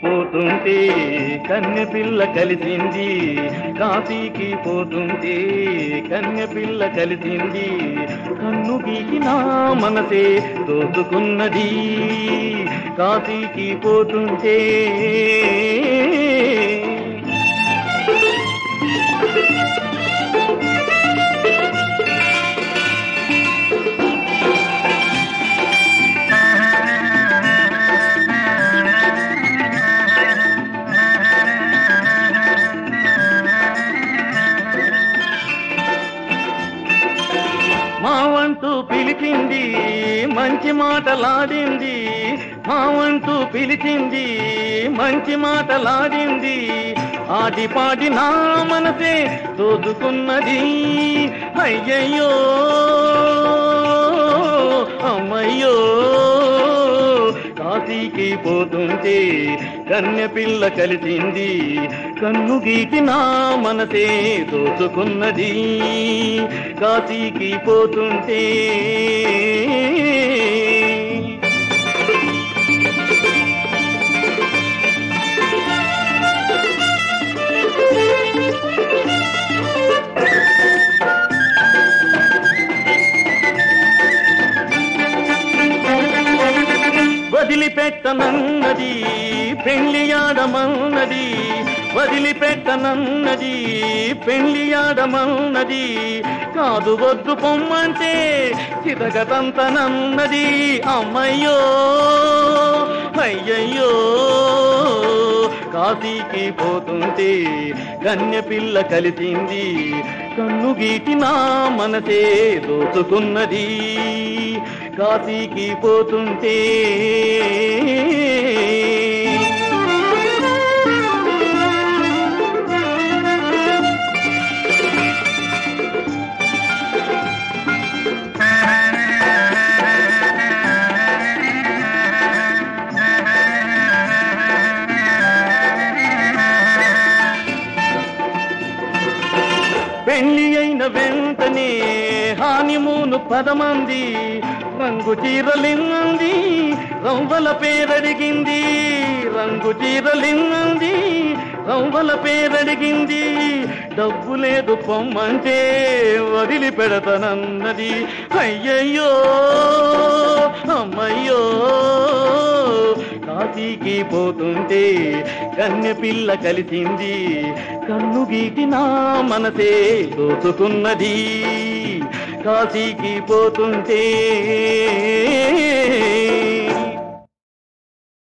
పోతుంటే కన్నె పిల్ల కలిసింది కాశీకి పోతుంటే కన్నె పిల్ల కలిసింది కన్ను గీకి నా మనసే దోచుకున్నది కాశీకి పోతుంటే మా వంటూ పిలిచింది మంచి మాటలాడింది మా వంటూ పిలిచింది మంచి మాటలాడింది ఆడి పాడి నా మనసే దోచుకున్నది అయ్యయ్యో అమ్మయ్యో కాశీకి పోతుంటే కన్య పిల్ల కలిసింది కన్ను గీకి నా మనసే దోచుకున్నది కాశీకి పోతుంటే వదిలిపెట్టనన్నది పెళ్లియాడమన్నది వదిలిపెట్టనన్నది పెళ్లియాడమన్నది కాదు వద్దు పొమ్మంటే చితగతంతనన్నది అమ్మయ్యో అయ్యయ్యో కాశీకి పోతుంటే కన్య పిల్ల కలిసింది కన్ను గీటి నా మనసే దోచుకున్నది కాశీకి పోతుంటే పెళ్లి అయిన వెంటనే హానిమూను పదమంది రంగు చీరలింది రంగుల పేరడిగింది రంగు చీరలింది రంగుల పేరడిగింది డబ్బు లేదు పొమ్మంటే వదిలి పెడతానన్నది అయ్యయ్యో అమ్మయ్యో కాశీకి పోతుంటే కన్య పిల్ల కలిసింది కన్ను గీటి నా మనసే దోచుకున్నది కాశీకి పోతుంటే